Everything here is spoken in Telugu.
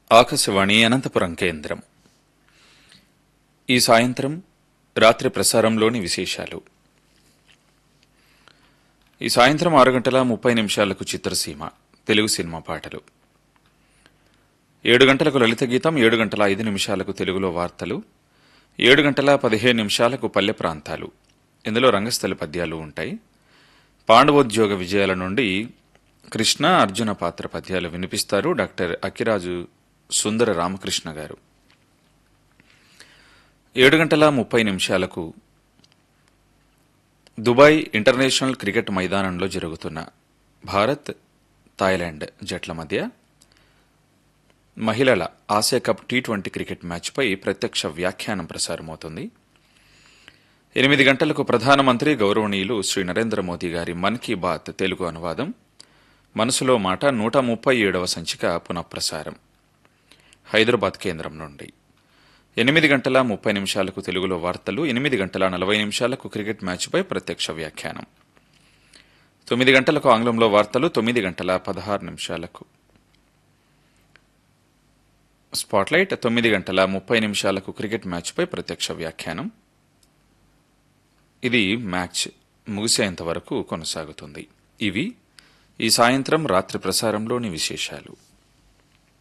ఆకాశవాణి అనంతపురం కేంద్రం ఈ సాయంత్రం రాత్రి ప్రసారంలోని విశేషాలు ఈ సాయంత్రం ఆరు గంటల ముప్పై నిమిషాలకు చిత్రసీమ తెలుగు సినిమా పాటలు ఏడు గంటలకు లలిత గీతం ఏడు గంటల ఐదు నిమిషాలకు తెలుగులో వార్తలు ఏడు గంటల పదిహేను నిమిషాలకు పల్లె ప్రాంతాలు ఇందులో రంగస్థల పద్యాలు ఉంటాయి పాండవోద్యోగ విజయాల నుండి కృష్ణ అర్జున పాత్ర పద్యాలు వినిపిస్తారు డాక్టర్ అక్కిరాజు సుందర రామకృష్ణ గారు ఏడు గంటల ముప్పై నిమిషాలకు దుబాయ్ ఇంటర్నేషనల్ క్రికెట్ మైదానంలో జరుగుతున్న భారత్ థాయిలాండ్ జట్ల మధ్య మహిళల Asia cup T twenty cricket మ్యాచ్పై ప్రత్యక్ష వ్యాఖ్యానం ప్రసారమవుతుంది ఎనిమిది గంటలకు ప్రధానమంత్రి గౌరవనీయులు శ్రీ నరేంద్ర మోదీ గారి మన్ కీ బాత్ తెలుగు అనువాదం మనసులో మాట నూట ముప్పై ఏడవ సంచిక పునఃప్రసారం హైదరాబాద్ కేంద్రం నుండి ఎనిమిది గంటల ముప్పై నిమిషాలకు తెలుగులో వార్తలు ఎనిమిది గంటల నలభై నిమిషాలకు క్రికెట్ మ్యాచ్పై ప్రత్యక్ష వ్యాఖ్యానం తొమ్మిది గంటలకు ఆంగ్లంలో వార్తలు తొమ్మిది గంటల పదహారు నిమిషాలకు స్పాట్లైట్ తొమ్మిది గంటల ముప్పై నిమిషాలకు క్రికెట్ మ్యాచ్పై ప్రత్యక్ష వ్యాఖ్యానం ఇది మ్యాచ్ ముగిసేంత వరకు కొనసాగుతుంది ఇవి ఈ సాయంత్రం రాత్రి ప్రసారంలోని విశేషాలు